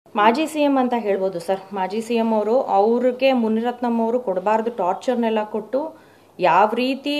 ಮಾಜಿ C M ಅಂತ ಹೇಳ್ಬೋದು ಸರ್ ಮಾಜಿ ಸಿ ಎಂ ಅವರು ಅವ್ರಿಗೆ ಮುನಿರತ್ನಂ ಅವರು ಕೊಡಬಾರ್ದು ಟಾರ್ಚರ್ನೆಲ್ಲ ಕೊಟ್ಟು ಯಾವ ರೀತಿ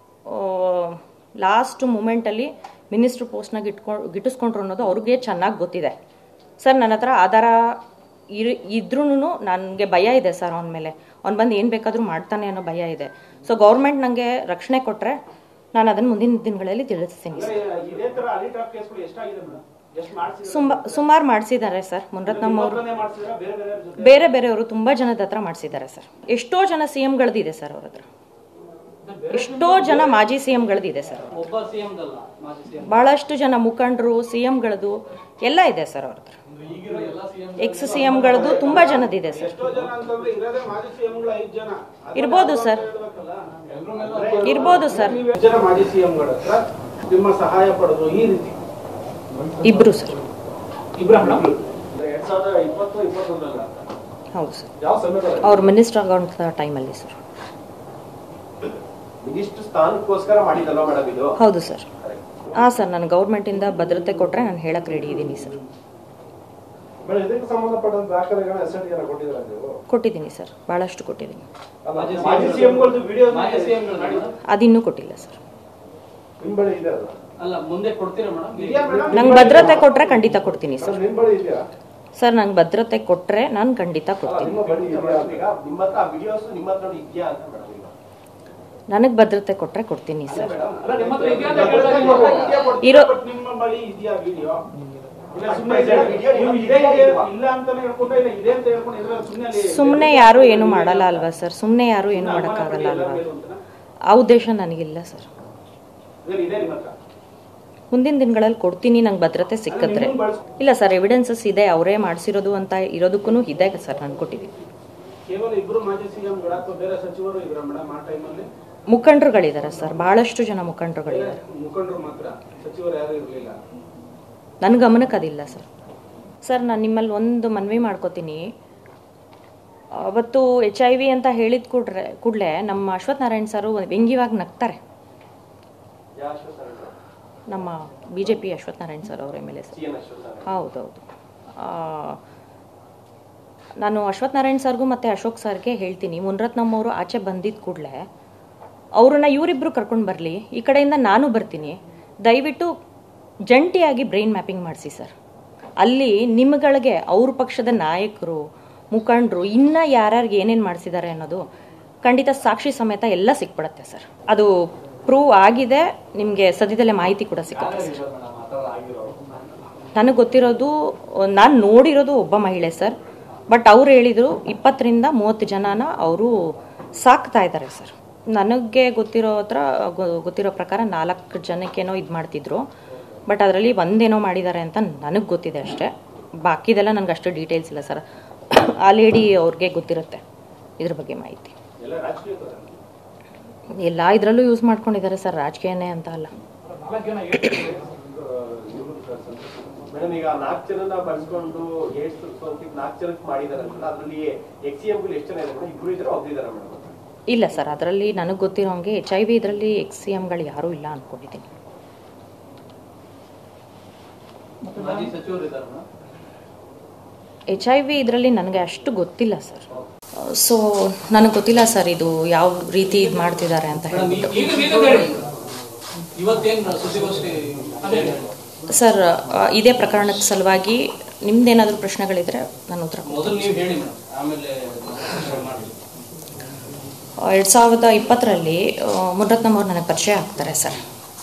ಲಾಸ್ಟ್ ಮೂಮೆಂಟಲ್ಲಿ ಮಿನಿಸ್ಟ್ರ್ ಪೋಸ್ಟ್ನಾಗ ಇಟ್ಕೊಂಡು ಗಿಟ್ಟಿಸ್ಕೊಂಡ್ರು ಅನ್ನೋದು ಅವ್ರಿಗೆ ಚೆನ್ನಾಗಿ ಗೊತ್ತಿದೆ ಸರ್ ನನ್ನ ಹತ್ರ ಆಧಾರ ಇರ್ ಇದ್ರೂ ನನಗೆ ಭಯ ಇದೆ ಸರ್ ಅವನ ಮೇಲೆ ಅವ್ನು ಬಂದು ಏನು ಬೇಕಾದರೂ ಮಾಡ್ತಾನೆ ಅನ್ನೋ ಭಯ ಇದೆ ಸೊ ಗೌರ್ಮೆಂಟ್ ನನಗೆ ರಕ್ಷಣೆ ಕೊಟ್ಟರೆ ನಾನು ಅದನ್ನು ಮುಂದಿನ ದಿನಗಳಲ್ಲಿ ತಿಳಿಸ್ತೀನಿ ಸರ್ ಇದೇ ತರ ಅಲಿ ಟಾಪ್ ಕೇಸ್ಗಳು ಎಷ್ಟಾಗಿದೆ ಮೇಡಮ್ ಎಷ್ಟು ಮಾಡ್ಸಿದ್ರೆ ಸುಂಬ ಸುಮಾರು ಮಾಡಿಸಿದ್ದಾರೆ ಸರ್ ಮುನಿರತ್ನಂ ಅವರು ಮಾಡ್ಸಿದ್ರೆ ಬೇರೆ ಬೇರೆ ಜೊತೆ ಬೇರೆ ಬೇರೆಯವರು ತುಂಬಾ ಜನದ ಹತ್ರ ಮಾಡಿಸಿದ್ದಾರೆ ಸರ್ ಎಷ್ಟೋ ಜನ ಸಿ ಇದೆ ಸರ್ ಅವ್ರ ಹತ್ರ ಎಷ್ಟೋ ಜನ ಮಾಜಿ ಸಿ ಎಂಗಳದಿದೆ ಸರ್ ಒಬ್ಬ ಸಿಎಂದಲ್ಲ ಮಾಜಿ ಸಿಎಂ ಬಹಳಷ್ಟು ಜನ ಮುಖಂಡರು ಸಿ ಎಂಗಳದು ಎಲ್ಲ ಇದೆ ಸರ್ ಅವ್ರ ಹತ್ರ ಎಕ್ಸ್ ಸಿ ಎಂಗಳದು ತುಂಬಾ ಜನದಿದೆ ಸರ್ ಎಷ್ಟೋ ಜನ ಅಂತಂದ್ರೆ ಇರೋದೇ ಮಾಜಿ ಸಿಎಂಗಳು ಐದು ಜನ ಇರ್ಬೋದು ಸರ್ ಇರ್ಬೋದು ಸರ್ ನೀವು ಎಷ್ಟು ಜನ ಮಾಜಿ ಸಿಎಂಗಳ ಹತ್ರ ನಿಮ್ಮ ಸಹಾಯ ಪಡೆದು ಈ ರೀತಿ ಇಬ್ರು ಸರ್ ಇಬ್ರ ಮಕ್ಕಳು ಎರಡ್ ಸಾವಿರದ ಇಪ್ಪತ್ತು ಇಪ್ಪತ್ತೊಂದಲ್ಲ ಹೌದು ಸರ್ ಯಾವ ಸಮಯದಲ್ಲಿ ಅವ್ರು ಮಿನಿಸ್ಟರ್ ಆಗೋಂಥ ಟೈಮಲ್ಲಿ ಸರ್ ಮಿನಿಸ್ಟರ್ ಸ್ಥಾನಕ್ಕೋಸ್ಕರ ಮಾಡಿದಲ್ಲ ಮೇಡಮ್ ಇದು ಹೌದು ಸರ್ ಹಾಂ ಸರ್ ನಾನು ಗೌರ್ಮೆಂಟಿಂದ ಭದ್ರತೆ ಕೊಟ್ಟರೆ ನಾನು ಹೇಳಕ್ಕೆ ರೆಡಿ ಇದ್ದೀನಿ ಸರ್ ಮೇಡಮ್ ಇದಕ್ಕೆ ಸಂಬಂಧಪಟ್ಟಂತ ದಾಖಲೆಗಳನ್ನ ಎಸ್ ಐ ಕೊಟ್ಟಿದ್ದೀರಾ ನೀವು ಕೊಟ್ಟಿದ್ದೀನಿ ಸರ್ ಭಾಳಷ್ಟು ಕೊಟ್ಟಿದ್ದೀನಿ ಅಲ್ಲ, ಮಾಜಿ ಸಿಎಂಗಳದ್ದು ವಿಡಿಯೋ ಮಾಜಿ ಸಿಎಂಗಳು ಅದಿನ್ನೂ ಕೊಟ್ಟಿಲ್ಲ ಸರ್ ನಿಮ್ ಬಳಿ ಇದೆ ಅದು ಅಲ್ಲ ಮುಂದೆ ಕೊಡ್ತೀರಾ ಮೇಡಮ್ ಇದೆಯಾ ಮೇಡಮ್ ನಂಗೆ ಭದ್ರತೆ ಕೊಟ್ಟರೆ ಖಂಡಿತ ಕೊಡ್ತೀನಿ ಸರ್ ನಿಮ್ ಬಳಿ ಇದೆಯಾ ಸರ್ ನಂಗೆ ಭದ್ರತೆ ಕೊಟ್ಟರೆ ನಾನು ಖಂಡಿತ ಕೊಡ್ತೀನಿ ನಿಮ್ಮ ಬಳಿ ಇದೆಯಾ ಅಂತ? ಈಗ ನಿಮ್ಮ ಹತ್ರ ವಿಡಿಯೋಸ್ ನಿಮ್ಮ ಹತ್ರ ಇದೆಯಾ ಅಂತ ಮೇಡಮ್ ಈಗ ನನಗೆ ಭದ್ರತೆ ಕೊಟ್ಟರೆ ಕೊಡ್ತೀನಿ ಸರ್ ಅಲ್ಲ ನಿಮ್ಮ ಹತ್ರ ಇದೆಯಾ ಅಂತ ಕೇಳ್ತಾ ಇದ್ದೀನಿ. ಇರೋ ಬಟ್ ನಿಮ್ಮ ಬಳಿ ಇದೆಯಾ ವಿಡಿಯೋ ಇಲ್ಲ ಸುಮ್ನೆ ಸುಮ್ಮನೆ ಇದೆ, video ನೀವು ನಿಮ್ಮ ಇದೆ ಇದೆ ಇದೆ ಇಲ್ವಾ? ಇಲ್ಲ ಅಂತಾನೆ ಹೇಳ್ಕೊಂಡ್ರೆ ಇಲ್ಲ ಇದೆ ಅಂತ ಹೇಳ್ಕೊಂಡು ಇದ್ರೆ ಸುಮ್ಮನೆ ಅಲ್ಲಿ ಸುಮ್ಮನೆ ಯಾರು ಏನು ಮಾಡಲ್ಲ ಅಲ್ವಾ ಸರ್ ಸುಮ್ಮನೆ ಯಾರು ಏನು ಮಾಡೋಕ್ಕಾಗಲ್ಲ ಅಲ್ವಾ ಆ ಉದ್ದೇಶ ನನಗಿಲ್ಲ ಸರ್ ಇದ್ರಲ್ಲಿ ಇದೆ ನಿಮ್ಮ ಹತ್ರ ಮುಂದಿನ ದಿನಗಳಲ್ಲಿ ಕೊಡ್ತೀನಿ ನಂಗೆ ಭದ್ರತೆ ಸಿಕ್ಕಿದ್ರೆ ಇಲ್ಲ ಸರ್ ಎವಿಡೆನ್ಸಸ್ ಇದೆ ಅವರೇ ಮಾಡಿಸಿರೋದು ಅಂತ ಇರೋದಕ್ಕೂ ಇದೆ ಸರ್ ನಾನು ಕೊಟ್ಟಿದ್ದೀನಿ ಕೇವಲ ಇಬ್ರು ಮಾಜಿ ಸಿಎಂಗಳ ಅಥವಾ ಬೇರೆ ಸಚಿವರು ಇದ್ರ ಮೇಡಮ್ ಆ ಟೈಮಲ್ಲಿ ಮುಖಂಡರುಗಳಿದ್ದಾರೆ ಸರ್ ಭಾಳಷ್ಟು ಜನ ಮುಖಂಡರುಗಳಿದ್ದಾರೆ ಮುಖಂಡರು ಮಾತ್ರ ಸಚಿವರು ಯಾರು ಇರಲಿಲ್ಲ ನನ್ನ ಗಮನಕ್ಕೆ ಅದಿಲ್ಲ ಸರ್ ಸರ್ ನಾನು ನಿಮ್ಮಲ್ಲಿ ಒಂದು ಮನವಿ ಮಾಡ್ಕೋತೀನಿ ಅವತ್ತು ಎಚ್ ಐ ವಿ ಅಂತ ಹೇಳಿದ ಕೂಡ್ರೆ ಕೂಡಲೇ ನಮ್ಮ ಅಶ್ವಥ್ ನಾರಾಯಣ್ ಸರು ವ್ಯಂಗ್ಯವಾಗಿ ನಗ್ತಾರೆ ಯಾವ ಅಶ್ವಥ್ ನಾರಾಯಣ ನಮ್ಮ B J P Ashwath Narayan sir ಅವ್ರ M L A sir C N Ashwath Narayana ಹೌದೌದು ಆ, ನಾನು ಅಶ್ವಥ್ ನಾರಾಯಣ್ ಸರ್ಗೂ ಮತ್ತು ಅಶೋಕ್ ಸರ್ಗೆ ಹೇಳ್ತೀನಿ ಮುನ್ರತ್ನಮ್ ಅವರು ಆಚೆ ಬಂದಿದ್ದ ಕೂಡಲೇ ಅವ್ರನ್ನ ಇವರಿಬ್ಬರು ಕರ್ಕೊಂಡು ಬರಲಿ ಈ ಕಡೆಯಿಂದ ನಾನು ಬರ್ತೀನಿ ದಯವಿಟ್ಟು ಜಂಟಿಯಾಗಿ ಬ್ರೈನ್ ಮ್ಯಾಪಿಂಗ್ ಮಾಡಿಸಿ ಸರ್ ಅಲ್ಲಿ ನಿಮ್ಗಳಿಗೆ ಅವ್ರ ಪಕ್ಷದ ನಾಯಕರು ಮುಖಂಡರು ಇನ್ನೂ ಯಾರ್ಯಾರಿಗೆ ಏನೇನು ಮಾಡಿಸಿದ್ದಾರೆ ಅನ್ನೋದು ಖಂಡಿತ ಸಾಕ್ಷಿ ಸಮೇತ ಎಲ್ಲ ಸಿಕ್ಬಿಡುತ್ತೆ ಸರ್ ಅದು ಪ್ರೂವ್ ಆಗಿದೆ ನಿಮಗೆ ಸದ್ಯದಲ್ಲೇ ಮಾಹಿತಿ ಕೂಡ ಸಿಗುತ್ತೆ ಸರ್ ಮೇಡಮ್ ಆ ಥರ ಆಗಿರೋರು ನನಗೆ ಗೊತ್ತಿರೋದು ನಾನು ನೋಡಿರೋದು ಒಬ್ಬ ಮಹಿಳೆ ಸರ್ ಬಟ್ ಅವ್ರು ಹೇಳಿದರು ಇಪ್ಪತ್ತರಿಂದ ಮೂವತ್ತು ಜನನ ಅವರು ಸಾಕ್ತಾ ಇದ್ದಾರೆ ಸರ್ ನನಗೆ ಗೊತ್ತಿರೋ ಹತ್ರ ಗೊ- ಗೊತ್ತಿರೋ ಪ್ರಕಾರ ನಾಲ್ಕು ಜನಕ್ಕೇನೋ ಇದು ಮಾಡ್ತಿದ್ರು ಬಟ್ ಅದರಲ್ಲಿ ಒಂದೇನೋ ಮಾಡಿದ್ದಾರೆ ಅಂತ ನನಗೆ ಗೊತ್ತಿದೆ ಅಷ್ಟೇ ಬಾಕಿದೆಲ್ಲ ನನಗೆ ಅಷ್ಟು ಡೀಟೇಲ್ಸ್ ಇಲ್ಲ ಸರ್ ಆ ಲೇಡಿ ಅವ್ರಿಗೆ ಗೊತ್ತಿರುತ್ತೆ ಇದ್ರ ಬಗ್ಗೆ ಮಾಹಿತಿ ಎಲ್ಲ ರಾಜಕೀಯ ಎಲ್ಲ ಇದರಲ್ಲೂ ಯೂಸ್ ಮಾಡ್ಕೊಂಡಿದ್ದಾರೆ ಸರ್ ರಾಜಕೀಯನೇ ಅಂತ ಅಲ್ಲ ಮೇಡಮ್ ಈಗ ನಾಲ್ಕು ಜನನ ಬಳಸ್ಕೊಂಡು ಏಡ್ಸ್ ಸೋಂಕಿಗೆ ನಾಲ್ಕು ಜನಕ್ಕೆ ಮಾಡಿದಾರಲ್ಲ ಅದರಲ್ಲಿ ಎಕ್ಸ್ ಗಳು ಎಷ್ಟು ಜನ ಇದೆ ಮೇಡಮ್ ಇಬ್ರು ಇದ್ದಾರೆ ಒಬ್ರು ಇದಾರೆ ಮೇಡಮ್ ಇಲ್ಲ ಸರ್ ಅದರಲ್ಲಿ ನನಗೆ ಗೊತ್ತಿರೋಂಗೆ ಎಚ್ ಐ ವಿ ಇದರಲ್ಲಿ ಎಕ್ಸ್ ಸಿ ಎಮ್ಗಳು ಯಾರೂ ಇಲ್ಲ ಅಂದ್ಕೊಂಡಿದ್ದೀನಿ ಮಾಜಿ ಸಚಿವರು ಇದ್ದಾರೆ ಮೇಡಮ್ ಎಚ್ ಐ ವಿ ಇದರಲ್ಲಿ ನನಗೆ ಅಷ್ಟು ಗೊತ್ತಿಲ್ಲ ಸರ್ ಸೊ ನನಗೆ ಗೊತ್ತಿಲ್ಲ ಸರ್ ಇದು ಯಾವ ರೀತಿ ಇದು ಮಾಡ್ತಿದ್ದಾರೆ ಅಂತ ಮೇಡಮ್ ಹೇಳ್ಬಿಟ್ಟು ಈಗ ಈಗ ಹೇಳಿ ಇವತ್ತೇನು ಸುದ್ದಿಗೋಷ್ಠಿ ಅದೇ ಹೇಳಿ ಸರ್ ಆ, ಇದೇ ಪ್ರಕರಣದ ಸಲುವಾಗಿ ನಿಮ್ದೇನಾದರೂ ಪ್ರಶ್ನೆಗಳಿದ್ರೆ ನಾನು ಉತ್ತರ ಮೊದಲು ನೀವು ಹೇಳಿ ಮೇಡಮ್ ಆಮೇಲೆ ಮಾಡಿ ಎರಡು ಸಾವಿರದ ಇಪ್ಪತ್ತರಲ್ಲಿ ಮುನ್ರತ್ನಮ್ ಅವ್ರು ನನಗೆ ಪರಿಚಯ ಆಗ್ತಾರೆ ಸರ್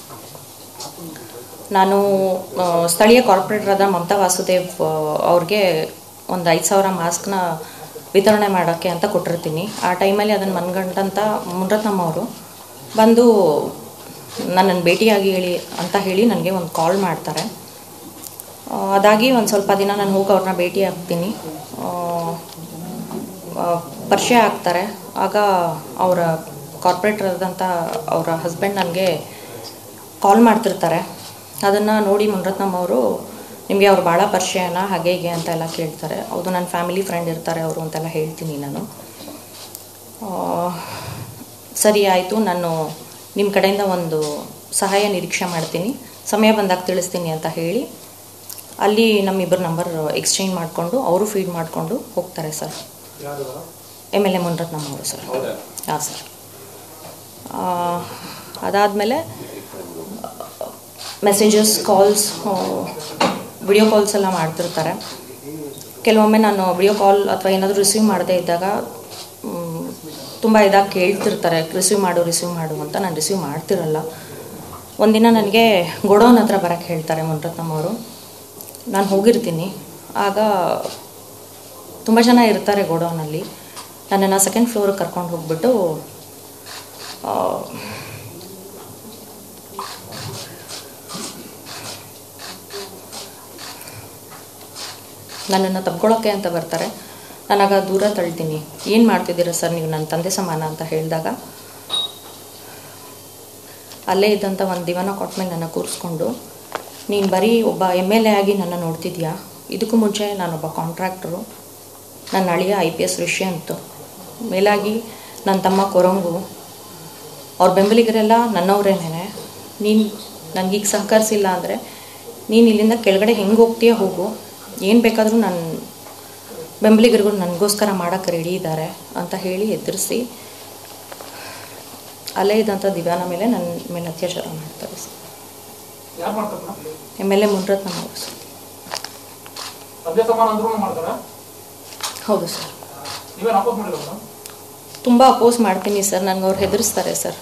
ನಾನು ಆ, ಸ್ಥಳೀಯ ಕಾರ್ಪೊರೇಟರ್ ಆದ ಮಮತಾ ವಾಸುದೇವ್ ಆ, ಅವ್ರಿಗೆ ಒಂದು ಐದು ಸಾವಿರ ಮಾಸ್ಕ್ನ ವಿತರಣೆ ಮಾಡೋಕ್ಕೆ ಅಂತ ಕೊಟ್ಟಿರ್ತೀನಿ ಆ ಟೈಮಲ್ಲಿ ಅದನ್ನು ಮನ್ಗಂಡಂಥ ಮುನ್ರತ್ನಮ್ ಅವರು ಬಂದು ನನ್ನನ್ನು ಭೇಟಿಯಾಗಿ ಹೇಳಿ ಅಂತ ಹೇಳಿ ನನಗೆ ಒಂದು ಕಾಲ್ ಮಾಡ್ತಾರೆ ಆ, ಅದಾಗಿ ಒಂದು ಸ್ವಲ್ಪ ದಿನ ನಾನು ಹೋಗಿ ಅವ್ರನ್ನ ಭೇಟಿ ಆಗ್ತೀನಿ ಆ, ಆ, ಪರಿಚಯ ಆಗ್ತಾರೆ ಆಗ ಅವರ ಕಾರ್ಪೊರೇಟರ್ ಆದಂಥ ಅವರ ಹಸ್ಬೆಂಡ್ ನನಗೆ ಕಾಲ್ ಮಾಡ್ತಿರ್ತಾರೆ ಅದನ್ನು ನೋಡಿ ಮುನ್ರತ್ನಮ್ ಅವರು ನಿಮಗೆ ಅವ್ರು ಭಾಳ ಪರಿಚಯನ ಹಾಗೆ ಹೀಗೆ ಅಂತ ಎಲ್ಲ ಕೇಳ್ತಾರೆ ಹೌದು ನನ್ನ ಫ್ಯಾಮಿಲಿ ಫ್ರೆಂಡ್ ಇರ್ತಾರೆ ಅವರು ಅಂತೆಲ್ಲ ಹೇಳ್ತೀನಿ ನಾನು ಆ, ಸರಿ ಆಯಿತು ನಾನು ನಿಮ್ಮ ಕಡೆಯಿಂದ ಒಂದು ಸಹಾಯ ನಿರೀಕ್ಷೆ ಮಾಡ್ತೀನಿ ಸಮಯ ಬಂದಾಗ ತಿಳಿಸ್ತೀನಿ ಅಂತ ಹೇಳಿ ಅಲ್ಲಿ ನಮ್ಮಿಬ್ಬರು ನಂಬರ್ ಎಕ್ಸ್ಚೇಂಜ್ ಮಾಡಿಕೊಂಡು ಅವರು ಫೀಡ್ ಮಾಡಿಕೊಂಡು ಹೋಗ್ತಾರೆ ಸರ್ ಯಾರು ಎಮ್ ಎಲ್ ಎ ಮುನ್ರತ್ನಮ್ ಅವರು ಸರ್ ಹಾಂ ಸರ್ ಅದಾದಮೇಲೆ ಮೆಸೇಜಸ್ ಕಾಲ್ಸ್ ವಿಡಿಯೋ ಕಾಲ್ಸ್ ಎಲ್ಲ ಮಾಡ್ತಿರ್ತಾರೆ ಕೆಲವೊಮ್ಮೆ ನಾನು ವಿಡಿಯೋ ಕಾಲ್ ಅಥವಾ ಏನಾದರೂ ರಿಸೀವ್ ಮಾಡದೇ ಇದ್ದಾಗ ತುಂಬ ಇದಾಗಿ ಕೇಳ್ತಿರ್ತಾರೆ ರಿಸೀವ್ ಮಾಡು ರಿಸೀವ್ ಮಾಡು ಅಂತ ನಾನು ರಿಸೀವ್ ಮಾಡ್ತಿರಲ್ಲ ಒಂದಿನ ನನಗೆ ಗೋಡೌನ್ ಹತ್ರ ಬರೋಕ್ಕೆ ಹೇಳ್ತಾರೆ ಮುನ್ರತ್ನಮ್ ಅವರು ನಾನು ಹೋಗಿರ್ತೀನಿ ಆಗ ತುಂಬ ಜನ ಇರ್ತಾರೆ ಗೋಡೌನಲ್ಲಿ ನನ್ನನ್ನು ಸೆಕೆಂಡ್ ಫ್ಲೋರಿಗೆ ಕರ್ಕೊಂಡು ಹೋಗ್ಬಿಟ್ಟು ಆ, ನನ್ನನ್ನು ತಬ್ಕೊಳ್ಳೋಕ್ಕೆ ಅಂತ ಬರ್ತಾರೆ ನಾನಾಗ ದೂರ ತಳ್ತೀನಿ ಏನು ಮಾಡ್ತಿದ್ದೀರಾ ಸರ್ ನೀವು ನನ್ನ ತಂದೆ ಸಮಾನ ಅಂತ ಹೇಳಿದಾಗ ಅಲ್ಲೇ ಇದ್ದಂಥ ಒಂದು ದಿವಾನ ಕೊಟ್ಮೇಲೆ ನನ್ನ ಕೂರಿಸ್ಕೊಂಡು ನೀನು ಬರೀ ಒಬ್ಬ ಎಮ್ ಎಲ್ ಎ ಆಗಿ ನನ್ನ ನೋಡ್ತಿದ್ಯಾ ಇದಕ್ಕೂ ಮುಂಚೆ ನಾನೊಬ್ಬ ಕಾಂಟ್ರಾಕ್ಟರು ನನ್ನ ಅಳಿಯ ಐ ಪಿ ಎಸ್ ವಿಷಯ ಅಂತು ಮೇಲಾಗಿ ನನ್ನ ತಮ್ಮ ಕೊರಂಗು ಅವ್ರ ಬೆಂಬಲಿಗರೆಲ್ಲ ನನ್ನವರೇನೇ ನೀನು ನನಗೀಗ ಸಹಕರಿಸಿಲ್ಲ ಅಂದರೆ ನೀನು ಇಲ್ಲಿಂದ ಕೆಳಗಡೆ ಹೆಂಗೆ ಹೋಗ್ತೀಯ ಹೋಗು ಏನು ಬೇಕಾದರೂ ನನ್ನ ಬೆಂಬಲಿಗರಿಗೂ ನನಗೋಸ್ಕರ ಮಾಡೋಕ್ಕೆ ರೆಡಿ ಇದ್ದಾರೆ ಅಂತ ಹೇಳಿ ಎದುರಿಸಿ ಅಲ್ಲೇ ಇದ್ದಂಥ ದಿವ್ಯಾನ ಮೇಲೆ ನನ್ನ ಮೇಲೆ ಅತ್ಯಾಚಾರ ಮಾಡ್ತಾರೆ ಸರ್ ಯಾರು ಮಾಡ್ತಾರೆ ಎಮ್ ಎಲ್ ಎ ಮುನ್ರತ್ನಮ್ ಅವರು ಸರ್ ತಂದೆ ಸಮಾನ ಅಂದ್ರೂ ಮಾಡ್ತಾರ ಹೌದು ಸರ್ ನೀವೇನು ಅಪೋಸ್ ಮಾಡಿಲ್ಲ ಮೇಡಮ್ ತುಂಬ ಅಪೋಸ್ ಮಾಡ್ತೀನಿ ಸರ್ ನನಗೆ ಅವ್ರು ಹೆದರಿಸ್ತಾರೆ ಸರ್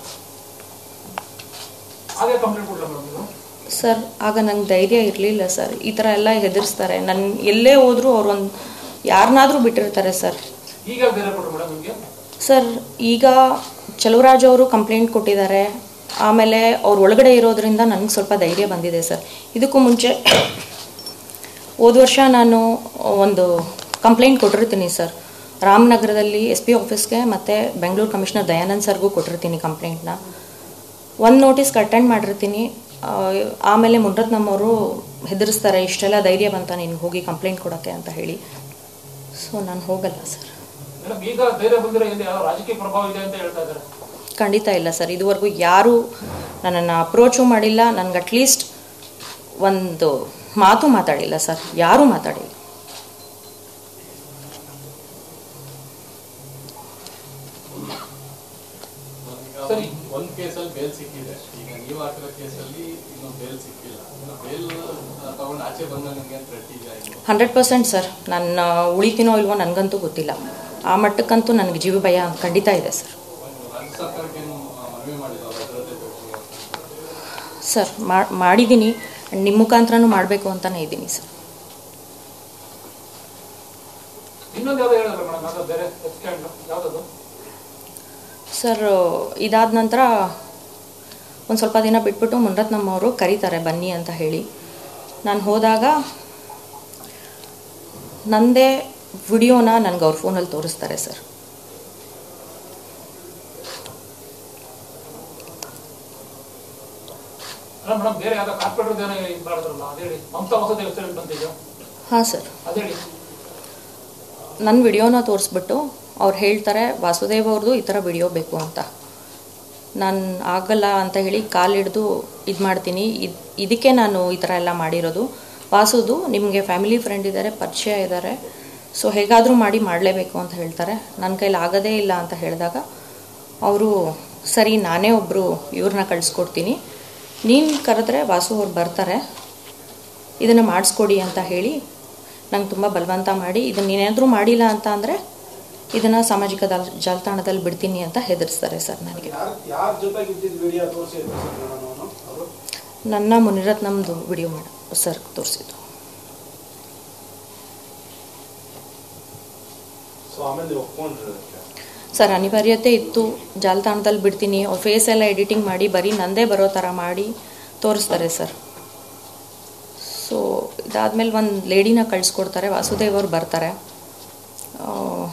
ಹಾಗೆ ಕಂಪ್ಲೇಂಟ್ ಕೊಡಲ್ಲ ಮೇಡಮ್ ನೀವು ಸರ್ ಆಗ ನಂಗೆ ಧೈರ್ಯ ಇರಲಿಲ್ಲ ಸರ್ ಈ ಥರ ಎಲ್ಲ ಹೆದರಿಸ್ತಾರೆ ನನ್ನ ಎಲ್ಲೇ ಹೋದರೂ ಅವ್ರು ಒಂದು ಯಾರನ್ನಾದರೂ ಬಿಟ್ಟಿರ್ತಾರೆ ಸರ್ ಈಗ ಬೇರೆ ಕೊಡ್ರಿ ಮೇಡಮ್ ನಿಮಗೆ ಸರ್ ಈಗ ಚಲುವರಾಜ್ ಅವರು ಕಂಪ್ಲೇಂಟ್ ಕೊಟ್ಟಿದ್ದಾರೆ ಆಮೇಲೆ ಅವ್ರು ಒಳಗಡೆ ಇರೋದ್ರಿಂದ ನನಗೆ ಸ್ವಲ್ಪ ಧೈರ್ಯ ಬಂದಿದೆ ಸರ್ ಇದಕ್ಕೂ ಮುಂಚೆ ಹೋದ ವರ್ಷ ನಾನು ಒಂದು ಕಂಪ್ಲೇಂಟ್ ಕೊಟ್ಟಿರ್ತೀನಿ ಸರ್ ರಾಮನಗರದಲ್ಲಿ ಎಸ್ ಪಿ ಆಫೀಸ್ಗೆ ಮತ್ತು ಬೆಂಗಳೂರು ಕಮಿಷನರ್ ದಯಾನಂದ್ ಸರ್ಗೂ ಕೊಟ್ಟಿರ್ತೀನಿ ಕಂಪ್ಲೇಂಟ್ನ ಒಂದು ನೋಟಿಸ್ಗೆ ಅಟೆಂಡ್ ಮಾಡಿರ್ತೀನಿ ಆ, ಆಮೇಲೆ ಮುನ್ರತ್ನಮ್ ಅವರು ಹೆದರಿಸ್ತಾರೆ ಇಷ್ಟೆಲ್ಲ ಧೈರ್ಯ ಬಂತ ನಿನ್ಗೆ ಹೋಗಿ ಕಂಪ್ಲೇಂಟ್ ಕೊಡೋಕ್ಕೆ ಅಂತ ಹೇಳಿ ಸೊ ನಾನು ಹೋಗಲ್ಲ ಸರ್ ಮೇಡಮ್ ಈಗ ಧೈರ್ಯ ಬಂದಿರೋ ಹಿಂದೆ ಯಾವ ರಾಜಕೀಯ ಪ್ರಭಾವ ಇದೆ ಅಂತ ಹೇಳ್ತಾ ಇದ್ದಾರೆ ಖಂಡಿತ ಇಲ್ಲ ಸರ್ ಇದುವರೆಗೂ ಯಾರೂ ನನ್ನನ್ನು ಅಪ್ರೋಚು ಮಾಡಿಲ್ಲ ನನಗೆ ಅಟ್ಲೀಸ್ಟ್ ಒಂದು ಮಾತು ಮಾತಾಡಿಲ್ಲ ಸರ್ ಯಾರೂ ಮಾತಾಡಿಲ್ಲ ಸರಿ ಒಂದ್ ಕೇಸಲ್ಲಿ ಬೇಲ್ ಸಿಕ್ಕಿದೆ ಈಗ ನೀವು ಹಾಕಿರೋ ಕೇಸಲ್ಲಿ ಇನ್ನು ಬೇಲ್ ಸಿಕ್ಕಿಲ್ಲ ಇನ್ನು ಬೇಲ್ ತಗೊಂಡು ಆಚೆ ಬಂದ ನಿಮಗೆ ಥ್ರೆಟ್ ಇದೆ ಇನ್ನು ಹಂಡ್ರೆಡ್ ಪರ್ಸೆಂಟ್ ಸರ್ ನನ್ನ ಉಳಿತೀನೋ ಇಲ್ವೋ ನನಗಂತೂ ಗೊತ್ತಿಲ್ಲ ಆ ಮಟ್ಟಕ್ಕಂತೂ ನನಗೆ ಜೀವ ಭಯ ಖಂಡಿತ ಇದೆ ಸರ್ ರಾಜ್ಯ ಸರ್ಕಾರಕ್ಕೆ ಏನು ಮನವಿ ಮಾಡಿಲ್ಲ ಭದ್ರತೆ ಬೇಕು ಅಂತ. ಸರ್ ಮಾ- ಮಾಡಿದ್ದೀನಿ ನಿಮ್ಮ ಮುಖಾಂತರನೂ ಮಾಡಬೇಕು ಅಂತಲೇ ಇದ್ದೀನಿ ಸರ್ ಇನ್ನೊಂದು ಯಾವ್ದು ಹೇಳಿದ್ರೆ ಮೇಡಮ್ ಅದು ಬೇರೆ ಸ್ಕ್ಯಾಂಡ್ ಯಾವ್ದದು ಸರ್ ಇದಾದ ನಂತರ ಒಂದು ಸ್ವಲ್ಪ ದಿನ ಬಿಟ್ಬಿಟ್ಟು ಮುನ್ರತ್ನಮ್ ಅವರು ಕರೀತಾರೆ ಬನ್ನಿ ಅಂತ ಹೇಳಿ ನಾನು ಹೋದಾಗ ನಂದೇ ವಿಡಿಯೋನ ನನಗೆ ಅವ್ರ ಫೋನಲ್ಲಿ ತೋರಿಸ್ತಾರೆ ಸರ್ ಅಲ್ಲ ಮೇಡಮ್ ಬೇರೆ ಯಾವ್ದೋ ಕಾರ್ಪೊರೇಟರ್ ಏನೋ ಇದು ಮಾಡಿದ್ರಲ್ಲ ಅದೇಳಿ ಮಮತಾ ಹೊಸದ ವೆಬ್ಸೈಟ್ ಬಂದಿದೆ ಹಾಂ ಸರ್ ಅದೇಳಿ ನನ್ನ ವಿಡಿಯೋನ ತೋರಿಸ್ಬಿಟ್ಟು ಅವ್ರು ಹೇಳ್ತಾರೆ ವಾಸುದೇವ್ ಅವ್ರದ್ದು ಈ ಥರ ವಿಡಿಯೋ ಬೇಕು ಅಂತ ನಾನು ಆಗಲ್ಲ ಅಂತ ಹೇಳಿ ಕಾಲು ಹಿಡ್ದು ಇದು ಮಾಡ್ತೀನಿ ಇದು ಇದಕ್ಕೆ ನಾನು ಈ ಥರ ಎಲ್ಲ ಮಾಡಿರೋದು ವಾಸುದು ನಿಮಗೆ ಫ್ಯಾಮಿಲಿ ಫ್ರೆಂಡ್ ಇದ್ದಾರೆ ಪರಿಚಯ ಇದ್ದಾರೆ ಸೊ ಹೇಗಾದರೂ ಮಾಡಿ ಮಾಡಲೇಬೇಕು ಅಂತ ಹೇಳ್ತಾರೆ ನನ್ನ ಕೈಲಿ ಆಗೋದೇ ಇಲ್ಲ ಅಂತ ಹೇಳಿದಾಗ ಅವರು ಸರಿ ನಾನೇ ಒಬ್ಬರು ಇವ್ರನ್ನ ಕಳಿಸ್ಕೊಡ್ತೀನಿ ನೀನು ಕರೆದ್ರೆ ವಾಸು ಅವ್ರು ಬರ್ತಾರೆ ಇದನ್ನು ಮಾಡಿಸ್ಕೊಡಿ ಅಂತ ಹೇಳಿ ನಂಗೆ ತುಂಬ ಬಲವಂತ ಮಾಡಿ ಇದನ್ನು ನೀನೇನಾದರೂ ಮಾಡಿಲ್ಲ ಅಂತ ಅಂದರೆ ಇದನ್ನು ಸಾಮಾಜಿಕ ಜಾಲ ಜಾಲತಾಣದಲ್ಲಿ ಬಿಡ್ತೀನಿ ಅಂತ ಹೆದರಿಸ್ತಾರೆ ಸರ್ ನನಗೆ ಯಾರ್ ಯಾರ ಜೊತೆಗೆ ಇದ್ದಿದ್ದು ವಿಡಿಯೋ ತೋರಿಸಿದ್ರು ಸರ್ ಮೇಡಮ್ ಅವನು ಅವರು ನನ್ನ ಮುನಿರತ್ನಮ್ದು ವಿಡಿಯೋ ಮಾಡಿ ಸರ್ ತೋರಿಸಿದ್ದು ಸೊ ಆಮೇಲೆ ನೀವು ಒಪ್ಕೊಂಡ್ರಿ ಅದಕ್ಕೆ ಸರ್ ಅನಿವಾರ್ಯತೆ ಇತ್ತು ಜಾಲತಾಣದಲ್ಲಿ ಬಿಡ್ತೀನಿ ಅವ್ರ ಫೇಸ್ ಎಲ್ಲ ಎಡಿಟಿಂಗ್ ಮಾಡಿ ಬರೀ ನಂದೇ ಬರೋ ಥರ ಮಾಡಿ ತೋರಿಸ್ತಾರೆ ಸರ್ ಸೊ ಇದಾದಮೇಲೆ ಒಂದು ಲೇಡಿನ ಕಳಿಸ್ಕೊಡ್ತಾರೆ ವಾಸುದೇವ್ ಅವ್ರು ಬರ್ತಾರೆ ಆ,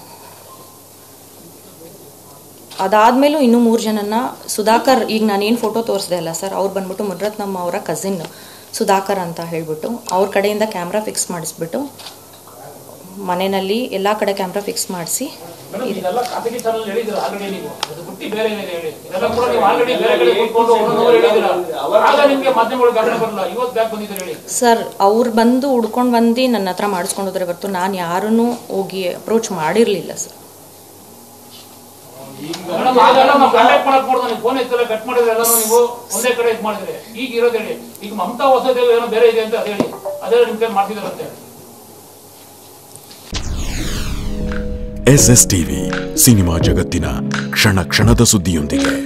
ಅದಾದಮೇಲೂ ಇನ್ನೂ ಮೂರು ಜನನ ಸುಧಾಕರ್ ಈಗ ನಾನೇನು ಫೋಟೋ ತೋರಿಸ್ದೆ ಅಲ್ಲ ಸರ್ ಅವ್ರು ಬಂದ್ಬಿಟ್ಟು ಮುನ್ರತ್ನಮ್ಮ ಅವರ ಕಸಿನ್ ಸುಧಾಕರ್ ಅಂತ ಹೇಳಿಬಿಟ್ಟು ಅವ್ರ ಕಡೆಯಿಂದ ಕ್ಯಾಮ್ರಾ ಫಿಕ್ಸ್ ಮಾಡಿಸ್ಬಿಟ್ಟು ಮನೆಯಲ್ಲಿ ಎಲ್ಲ ಕಡೆ ಕ್ಯಾಮ್ರಾ ಫಿಕ್ಸ್ ಮಾಡಿಸಿ ಮೇಡಮ್ ಇದೆಲ್ಲ ಖಾಸಗಿ ಚಾನಲ್ ಹೇಳಿದ್ರು ಆಲ್ರೆಡಿ ನೀವು ಅದು ಬಿಟ್ಟು ಬೇರೆ ಏನಿದೆ ಹೇಳಿ ಇದೆಲ್ಲ ಕೂಡ ನೀವು ಆಲ್ರೆಡಿ ಬೇರೆ ಕಡೆ ಕೂತ್ಕೊಂಡು ಒಂದೊಂದು ಹೇಳಿದ್ದೀರಾ ಆಗ ನಿಮಗೆ ಮಾಧ್ಯಮಗಳು ಗಮನ ಬರಲ್ಲ ಇವತ್ತು ಬ್ಯಾಕ್ ಬಂದಿದ್ದಾರೆ ಹೇಳಿ ಸರ್ ಅವ್ರು ಬಂದು ಹುಡ್ಕೊಂಡು ಬಂದು ನನ್ನ ಹತ್ರ ಮಾಡಿಸ್ಕೊಂಡೋದ್ರೆ ಹೊರತು ನಾನು ಯಾರನ್ನೂ ಹೋಗಿ ಅಪ್ರೋಚ್ ಮಾಡಿರಲಿಲ್ಲ ಸರ್ ಮೇಡಮ್ ಆಗೆಲ್ಲ ನಾವು ಕಾಂಟ್ಯಾಕ್ಟ್ ಮಾಡಕ್ ನೋಡಿದ್ರೆ ನೀವು ಫೋನ್ ಎತ್ತಲ್ಲ ಕಟ್ ಮಾಡಿದ್ರೆ ಎಲ್ಲ ನೀವು ಒಂದೇ ಕಡೆ ಇದು ಮಾಡಿದ್ರೆ ಈಗ ಇರೋದು ಹೇಳಿ ಈಗ ಮಮತಾ ಹೊಸದೇವ್ ಏನೋ ಬೇರೆ ಇದೆ ಅಂತ ಅದೇ ಹೇಳಿ ಅದೇ ನಿಮ್ ಕೈ ಮಾಡ್ತಿದಾರಂತೆ ಎಸ್ ಎಸ್ ಟಿವಿ ಸಿನಿಮಾ ಜಗತ್ತಿನ ಕ್ಷಣ ಕ್ಷಣದ ಸುದ್ದಿಯೊಂದಿಗೆ